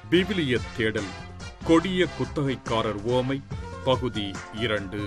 விவிலிய தேடல் கொடிய குத்தகைக்காரர் ஓமை பகுதி இரண்டு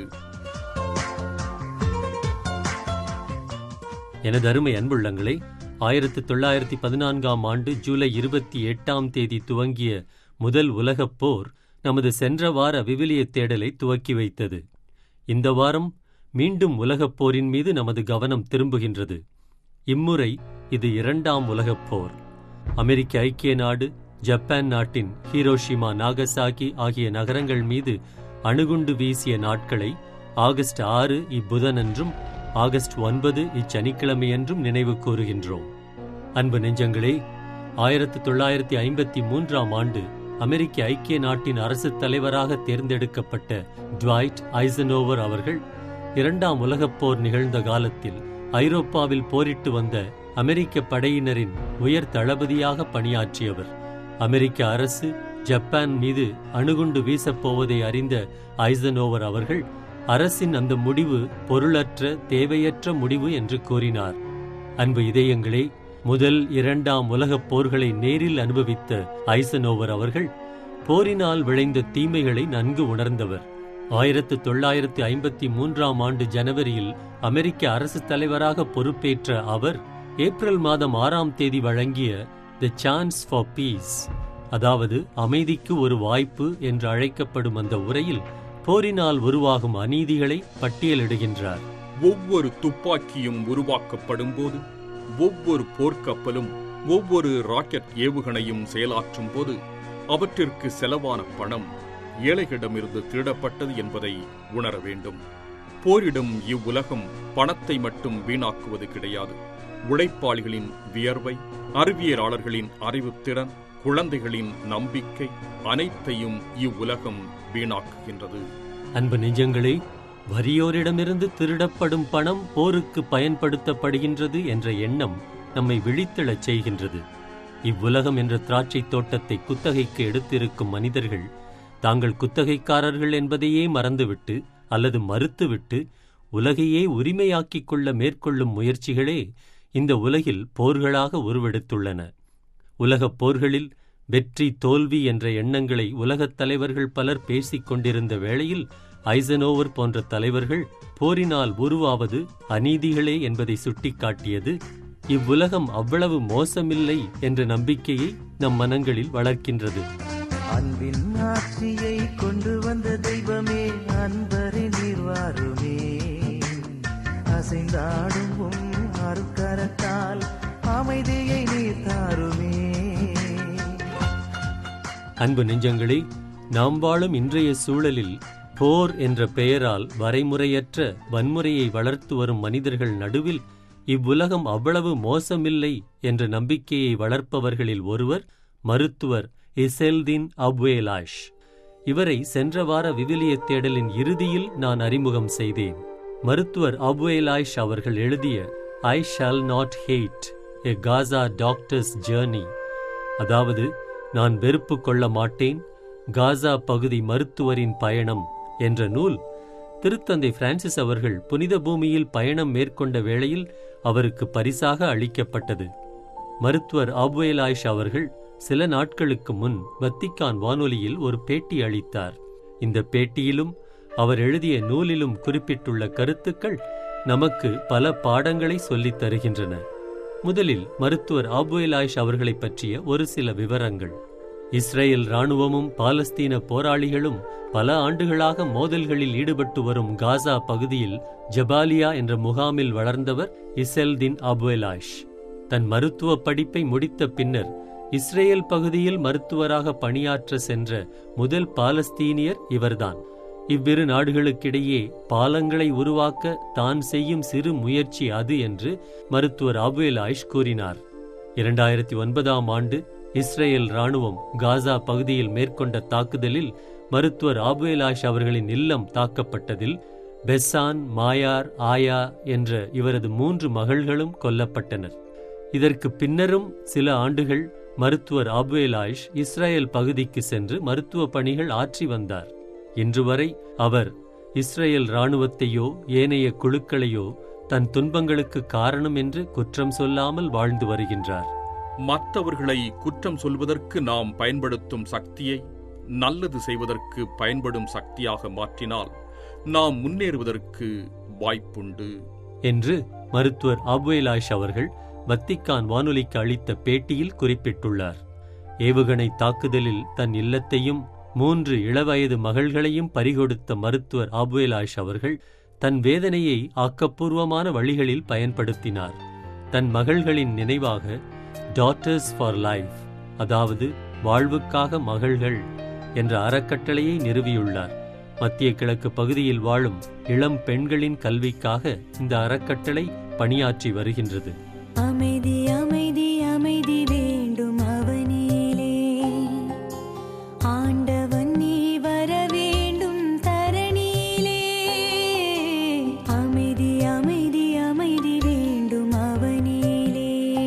எனது அருமை அன்புள்ளங்களே ஆயிரத்து தொள்ளாயிரத்தி பதினான்காம் ஆண்டு ஜூலை இருபத்தி எட்டாம் தேதி துவங்கிய முதல் உலகப் போர் நமது சென்ற வார விவிலிய தேடலை துவக்கி வைத்தது இந்த வாரம் மீண்டும் உலகப் போரின் மீது நமது கவனம் திரும்புகின்றது இம்முறை இது இரண்டாம் உலகப் போர் அமெரிக்க ஐக்கிய நாடு ஜப்பான் நாட்டின் ஹீரோஷிமா நாகசாகி ஆகிய நகரங்கள் மீது அணுகுண்டு வீசிய நாட்களை ஆகஸ்ட் ஆறு இப்புதனன்றும் ஆகஸ்ட் ஒன்பது இச்சனிக்கிழமையன்றும் நினைவு கூறுகின்றோம் அன்பு நெஞ்சங்களே ஆயிரத்து தொள்ளாயிரத்தி ஐம்பத்தி மூன்றாம் ஆண்டு அமெரிக்க ஐக்கிய நாட்டின் அரசுத் தலைவராக தேர்ந்தெடுக்கப்பட்ட ட்வைட் ஐசனோவர் அவர்கள் இரண்டாம் உலகப் போர் நிகழ்ந்த காலத்தில் ஐரோப்பாவில் போரிட்டு வந்த அமெரிக்க படையினரின் உயர் தளபதியாக பணியாற்றியவர் அமெரிக்க அரசு ஜப்பான் மீது அணுகுண்டு வீசப்போவதை அறிந்த ஐசனோவர் அவர்கள் அரசின் அந்த முடிவு பொருளற்ற தேவையற்ற முடிவு என்று கூறினார் அன்பு இதயங்களே முதல் இரண்டாம் உலகப் போர்களை நேரில் அனுபவித்த ஐசனோவர் அவர்கள் போரினால் விளைந்த தீமைகளை நன்கு உணர்ந்தவர் ஆயிரத்து தொள்ளாயிரத்து ஐம்பத்தி மூன்றாம் ஆண்டு ஜனவரியில் அமெரிக்க அரசு தலைவராக பொறுப்பேற்ற அவர் ஏப்ரல் மாதம் ஆறாம் தேதி வழங்கிய தி சான்ஸ் ஃபார் பீஸ் அதாவது அமைதிக்கு ஒரு வாய்ப்பு என்று அழைக்கப்படும் அந்த உரையில் போரினால் உருவாகும் அநீதிகளை பட்டியலிடுகின்றார் ஒவ்வொரு துப்பாக்கியும் உருவாக்கப்படும் போது ஒவ்வொரு போர்க்கப்பலும் ஒவ்வொரு ராக்கெட் ஏவுகணையும் செயலாற்றும் போது அவற்றிற்கு செலவான பணம் ஏழைகளிடமிருந்து திருடப்பட்டது என்பதை உணர வேண்டும் போரிடும் இவ்வுலகம் பணத்தை மட்டும் வீணாக்குவது கிடையாது உழைப்பாளிகளின் வியர்வை அறிவியலாளர்களின் அறிவுத்திறன் குழந்தைகளின் நம்பிக்கை அனைத்தையும் இவ்வுலகம் வீணாக்குகின்றது அன்பு நெஞ்சங்களே வறியோரிடமிருந்து திருடப்படும் பணம் போருக்கு பயன்படுத்தப்படுகின்றது என்ற எண்ணம் நம்மை விழித்தெழச் செய்கின்றது இவ்வுலகம் என்ற திராட்சைத் தோட்டத்தை குத்தகைக்கு எடுத்திருக்கும் மனிதர்கள் தாங்கள் குத்தகைக்காரர்கள் என்பதையே மறந்துவிட்டு அல்லது மறுத்துவிட்டு உலகையே உரிமையாக்கிக் கொள்ள மேற்கொள்ளும் முயற்சிகளே இந்த உலகில் போர்களாக உருவெடுத்துள்ளன உலகப் போர்களில் வெற்றி தோல்வி என்ற எண்ணங்களை உலகத் தலைவர்கள் பலர் பேசிக் கொண்டிருந்த வேளையில் ஐசனோவர் போன்ற தலைவர்கள் போரினால் உருவாவது அநீதிகளே என்பதை சுட்டிக்காட்டியது இவ்வுலகம் அவ்வளவு மோசமில்லை என்ற நம்பிக்கையை நம் மனங்களில் வளர்க்கின்றது அன்பின் ஆட்சியை கொண்டு வந்த தெய்வமே அன்பரை நீர்வாருமே அசைந்தாடும் உம் அருக்கரத்தால் அமைதியை நீர் தாருமே அன்பு நெஞ்சங்களே நாம் வாழும் இன்றைய சூழலில் போர் என்ற பெயரால் வரைமுறையற்ற வன்முறையை வளர்த்து வரும் மனிதர்கள் நடுவில் இவ்வுலகம் அவ்வளவு மோசமில்லை என்ற நம்பிக்கையை வளர்ப்பவர்களில் ஒருவர் மருத்துவர் இசெல்தின் அப்வேலாஷ் இவரை சென்ற வார விவிலிய தேடலின் இறுதியில் நான் அறிமுகம் செய்தேன் மருத்துவர் அப்வேலாஷ் அவர்கள் எழுதிய I shall not hate a Gaza doctors journey அதாவது நான் வெறுப்பு கொள்ள மாட்டேன் காசா பகுதி மருத்துவரின் பயணம் என்ற நூல் திருத்தந்தை பிரான்சிஸ் அவர்கள் புனித பூமியில் பயணம் மேற்கொண்ட வேளையில் அவருக்கு பரிசாக அளிக்கப்பட்டது மருத்துவர் ஆப்வேலாய்ஷ் அவர்கள் சில நாட்களுக்கு முன் வத்திக்கான் வானொலியில் ஒரு பேட்டி அளித்தார் இந்த பேட்டியிலும் அவர் எழுதிய நூலிலும் குறிப்பிட்டுள்ள கருத்துக்கள் நமக்கு பல பாடங்களை சொல்லித் தருகின்றன முதலில் மருத்துவர் ஆபுவேலாய்ஷ் அவர்களைப் பற்றிய ஒரு சில விவரங்கள் இஸ்ரேல் ராணுவமும் பாலஸ்தீன போராளிகளும் பல ஆண்டுகளாக மோதல்களில் ஈடுபட்டு வரும் காசா பகுதியில் ஜபாலியா என்ற முகாமில் வளர்ந்தவர் இசெல்தின் அபுவேலாஷ் தன் மருத்துவ படிப்பை முடித்த பின்னர் இஸ்ரேல் பகுதியில் மருத்துவராக பணியாற்ற சென்ற முதல் பாலஸ்தீனியர் இவர்தான் இவ்விரு நாடுகளுக்கிடையே பாலங்களை உருவாக்க தான் செய்யும் சிறு முயற்சி அது என்று மருத்துவர் அபுவேலாய்ஷ் கூறினார் இரண்டாயிரத்தி ஒன்பதாம் ஆண்டு இஸ்ரேல் ராணுவம் காசா பகுதியில் மேற்கொண்ட தாக்குதலில் மருத்துவர் ஆபுவேலாஷ் அவர்களின் இல்லம் தாக்கப்பட்டதில் பெசான் மாயார் ஆயா என்ற இவரது மூன்று மகள்களும் கொல்லப்பட்டனர் இதற்கு பின்னரும் சில ஆண்டுகள் மருத்துவர் ஆபுவேலாஷ் இஸ்ரேல் பகுதிக்கு சென்று மருத்துவ பணிகள் ஆற்றி வந்தார் இன்று வரை அவர் இஸ்ரேல் இராணுவத்தையோ ஏனைய குழுக்களையோ தன் துன்பங்களுக்கு காரணம் என்று குற்றம் சொல்லாமல் வாழ்ந்து வருகின்றார் மற்றவர்களை குற்றம் சொல்வதற்கு நாம் பயன்படுத்தும் சக்தியை நல்லது செய்வதற்கு பயன்படும் சக்தியாக மாற்றினால் நாம் முன்னேறுவதற்கு வாய்ப்புண்டு என்று மருத்துவர் அப்வேலாஷ் அவர்கள் வத்திக்கான் வானொலிக்கு அளித்த பேட்டியில் குறிப்பிட்டுள்ளார் ஏவுகணை தாக்குதலில் தன் இல்லத்தையும் மூன்று இளவயது மகள்களையும் பறிகொடுத்த மருத்துவர் அப்வேலாஷ் அவர்கள் தன் வேதனையை ஆக்கப்பூர்வமான வழிகளில் பயன்படுத்தினார் தன் மகள்களின் நினைவாக டாட்டர்ஸ் ஃபார் லைஃப் அதாவது வாழ்வுக்காக மகள்கள் என்ற அறக்கட்டளையை நிறுவியுள்ளார் மத்திய கிழக்கு பகுதியில் வாழும் இளம் பெண்களின் கல்விக்காக இந்த அறக்கட்டளை பணியாற்றி வருகின்றது அமைதி அமைதி அமைதி வேண்டும் அவனிலே ஆண்டவன் நீ வர வேண்டும் தரணியிலே அமைதி அமைதி அமைதி வேண்டும் அவனிலே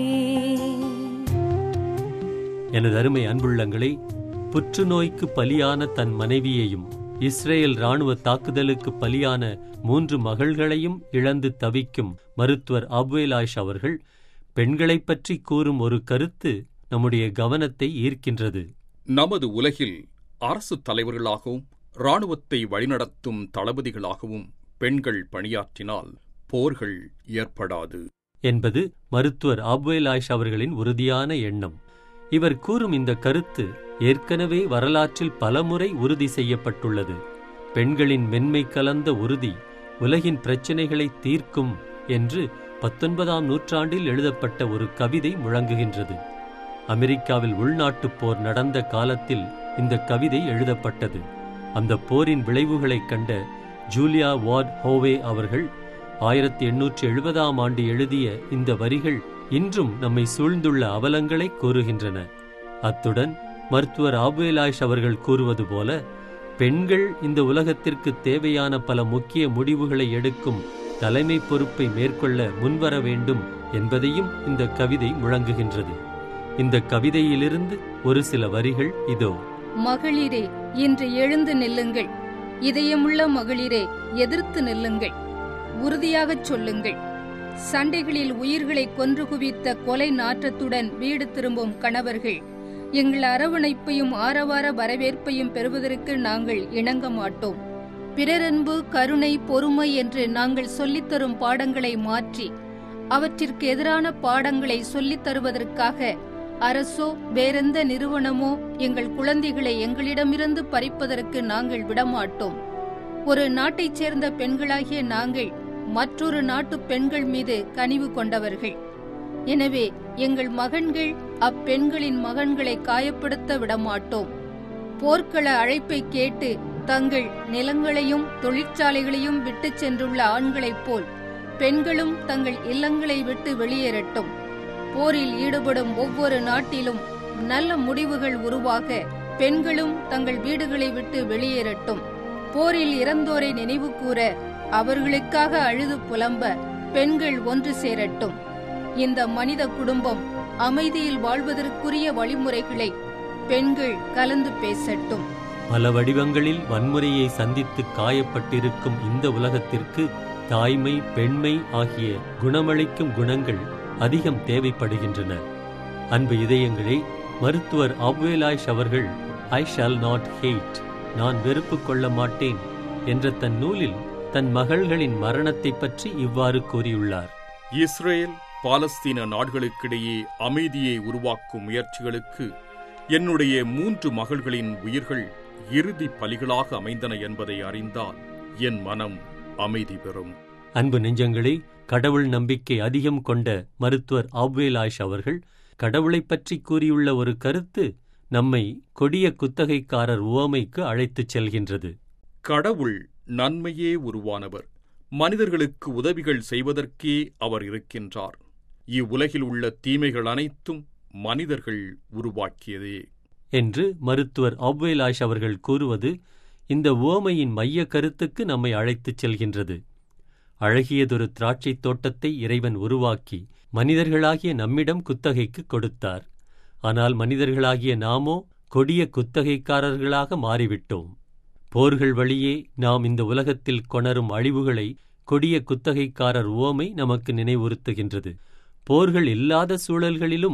எனது அருமை அன்புள்ளங்களே புற்றுநோய்க்கு பலியான தன் மனைவியையும் இஸ்ரேல் ராணுவ தாக்குதலுக்கு பலியான மூன்று மகள்களையும் இழந்து தவிக்கும் மருத்துவர் அப்வேலாஷ் அவர்கள் பெண்களைப் பற்றி கூறும் ஒரு கருத்து நம்முடைய கவனத்தை ஈர்க்கின்றது நமது உலகில் அரசு தலைவர்களாகவும் இராணுவத்தை வழிநடத்தும் தளபதிகளாகவும் பெண்கள் பணியாற்றினால் போர்கள் ஏற்படாது என்பது மருத்துவர் அப்வேலாஷ் அவர்களின் உறுதியான எண்ணம் இவர் கூறும் இந்த கருத்து ஏற்கனவே வரலாற்றில் பலமுறை உறுதி செய்யப்பட்டுள்ளது பெண்களின் மென்மை கலந்த உறுதி உலகின் பிரச்சினைகளை தீர்க்கும் என்று பத்தொன்பதாம் நூற்றாண்டில் எழுதப்பட்ட ஒரு கவிதை முழங்குகின்றது அமெரிக்காவில் உள்நாட்டுப் போர் நடந்த காலத்தில் இந்த கவிதை எழுதப்பட்டது அந்த போரின் விளைவுகளைக் கண்ட ஜூலியா வார்ட் ஹோவே அவர்கள் ஆயிரத்தி எண்ணூற்றி எழுபதாம் ஆண்டு எழுதிய இந்த வரிகள் இன்றும் நம்மை சூழ்ந்துள்ள அவலங்களை கூறுகின்றன அத்துடன் மருத்துவர் ஆபேலாஷ் அவர்கள் கூறுவது போல பெண்கள் இந்த உலகத்திற்கு தேவையான பல முக்கிய முடிவுகளை எடுக்கும் தலைமை பொறுப்பை மேற்கொள்ள முன்வர வேண்டும் என்பதையும் இந்த கவிதை முழங்குகின்றது இந்த கவிதையிலிருந்து ஒரு சில வரிகள் இதோ மகளிரே இன்று எழுந்து நில்லுங்கள் இதயமுள்ள மகளிரே எதிர்த்து நில்லுங்கள் உறுதியாகச் சொல்லுங்கள் சண்டைகளில் உயிர்களை கொன்று குவித்த கொலை நாற்றத்துடன் வீடு திரும்பும் கணவர்கள் எங்கள் அரவணைப்பையும் ஆரவார வரவேற்பையும் பெறுவதற்கு நாங்கள் இணங்க மாட்டோம் பிறரன்பு கருணை பொறுமை என்று நாங்கள் சொல்லித்தரும் பாடங்களை மாற்றி அவற்றிற்கு எதிரான பாடங்களை சொல்லித் தருவதற்காக அரசோ வேறெந்த நிறுவனமோ எங்கள் குழந்தைகளை எங்களிடமிருந்து பறிப்பதற்கு நாங்கள் விடமாட்டோம் ஒரு நாட்டைச் சேர்ந்த பெண்களாகிய நாங்கள் மற்றொரு நாட்டு பெண்கள் மீது கனிவு கொண்டவர்கள் எனவே எங்கள் மகன்கள் அப்பெண்களின் மகன்களை காயப்படுத்த விடமாட்டோம் போர்க்கள அழைப்பை கேட்டு தங்கள் நிலங்களையும் தொழிற்சாலைகளையும் விட்டுச் சென்றுள்ள ஆண்களைப் போல் பெண்களும் தங்கள் இல்லங்களை விட்டு வெளியேறட்டும் போரில் ஈடுபடும் ஒவ்வொரு நாட்டிலும் நல்ல முடிவுகள் உருவாக பெண்களும் தங்கள் வீடுகளை விட்டு வெளியேறட்டும் போரில் இறந்தோரை நினைவு கூற அவர்களுக்காக அழுது புலம்ப பெண்கள் ஒன்று சேரட்டும் இந்த மனித குடும்பம் அமைதியில் வாழ்வதற்குரிய வழிமுறைகளை பெண்கள் கலந்து பேசட்டும் பல வடிவங்களில் வன்முறையை சந்தித்து காயப்பட்டிருக்கும் இந்த உலகத்திற்கு தாய்மை பெண்மை ஆகிய குணமளிக்கும் குணங்கள் அதிகம் தேவைப்படுகின்றன அன்பு இதயங்களே மருத்துவர் அப்வேலாய்ஷ் அவர்கள் ஐ ஷால் நாட் ஹேட் நான் வெறுப்பு கொள்ள மாட்டேன் என்ற தன் நூலில் தன் மகள்களின் மரணத்தைப் பற்றி இவ்வாறு கூறியுள்ளார் இஸ்ரேல் பாலஸ்தீன நாடுகளுக்கிடையே அமைதியை உருவாக்கும் முயற்சிகளுக்கு என்னுடைய மூன்று மகள்களின் உயிர்கள் இறுதி பலிகளாக அமைந்தன என்பதை அறிந்தால் என் மனம் அமைதி பெறும் அன்பு நெஞ்சங்களே கடவுள் நம்பிக்கை அதிகம் கொண்ட மருத்துவர் ஆப்வேலாஷ் அவர்கள் கடவுளைப் பற்றி கூறியுள்ள ஒரு கருத்து நம்மை கொடிய குத்தகைக்காரர் உவமைக்கு அழைத்துச் செல்கின்றது கடவுள் நன்மையே உருவானவர் மனிதர்களுக்கு உதவிகள் செய்வதற்கே அவர் இருக்கின்றார் இவ்வுலகில் உள்ள தீமைகள் அனைத்தும் மனிதர்கள் உருவாக்கியதே என்று மருத்துவர் ஆப்வேலாஷ் அவர்கள் கூறுவது இந்த உவமையின் மைய கருத்துக்கு நம்மை அழைத்துச் செல்கின்றது அழகியதொரு திராட்சைத் தோட்டத்தை இறைவன் உருவாக்கி மனிதர்களாகிய நம்மிடம் குத்தகைக்கு கொடுத்தார் ஆனால் மனிதர்களாகிய நாமோ கொடிய குத்தகைக்காரர்களாக மாறிவிட்டோம் போர்கள் வழியே நாம் இந்த உலகத்தில் கொணரும் அழிவுகளை கொடிய குத்தகைக்காரர் உவமை நமக்கு நினைவுறுத்துகின்றது போர்கள் இல்லாத சூழல்களிலும்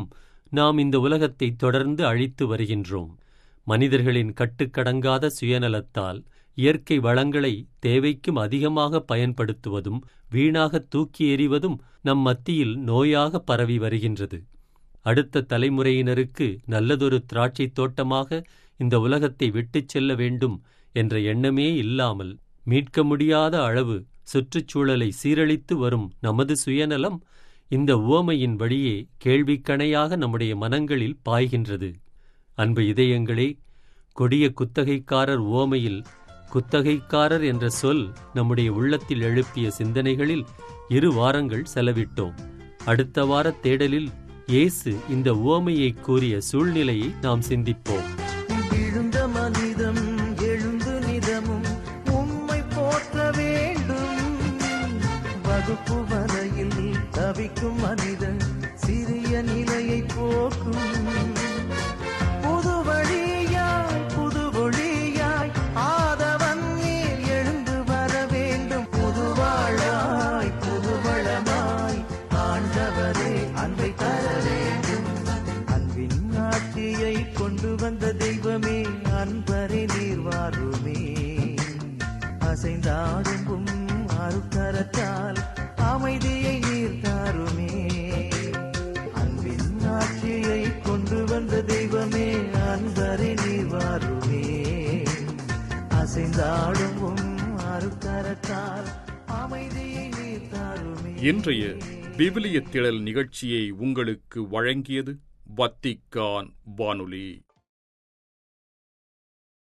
நாம் இந்த உலகத்தை தொடர்ந்து அழித்து வருகின்றோம் மனிதர்களின் கட்டுக்கடங்காத சுயநலத்தால் இயற்கை வளங்களை தேவைக்கும் அதிகமாக பயன்படுத்துவதும் வீணாக தூக்கி எறிவதும் நம் மத்தியில் நோயாக பரவி வருகின்றது அடுத்த தலைமுறையினருக்கு நல்லதொரு திராட்சைத் தோட்டமாக இந்த உலகத்தை விட்டுச் செல்ல வேண்டும் என்ற எண்ணமே இல்லாமல் மீட்க முடியாத அளவு சுற்றுச்சூழலை சீரழித்து வரும் நமது சுயநலம் இந்த உவமையின் வழியே கேள்விக்கணையாக நம்முடைய மனங்களில் பாய்கின்றது அன்பு இதயங்களே கொடிய குத்தகைக்காரர் உவமையில் குத்தகைக்காரர் என்ற சொல் நம்முடைய உள்ளத்தில் எழுப்பிய சிந்தனைகளில் இரு வாரங்கள் செலவிட்டோம் அடுத்த வார தேடலில் இயேசு இந்த உவமையை கூறிய சூழ்நிலையை நாம் சிந்திப்போம் விழுந்த மனிதம் எழுந்து நிதமும் உம்மை போற்ற வேண்டும் வகுப்பு வரையில் தவிக்கும் மனிதன் சிறிய நிலையை போக்கும் புது வழியாய் புது ஒளியாய் ஆதவன் நீர் எழுந்து வர வேண்டும் புது வாழாய் புது வளமாய் ஆண்டவரே அன்பை தர வேண்டும் அன்பின் ஆட்சியை கொண்டு வந்த தெய்வமே அன்பரே நீர் வாருமே அசைந்தாடும் உம் அருக்கரத்தால் அமைதியை நீர் தாருமே அன்பின் ஆட்சியை கொண்டு வந்த தெய்வமே அன்பரே நீர் வாருமே அசைந்தாடும் உம் அருக்கரத்தால் அமைதியை நீர் தாருமே இன்றைய விவிலிய திடல் நிகழ்ச்சியை உங்களுக்கு வழங்கியது வத்திக்கான் வானொலி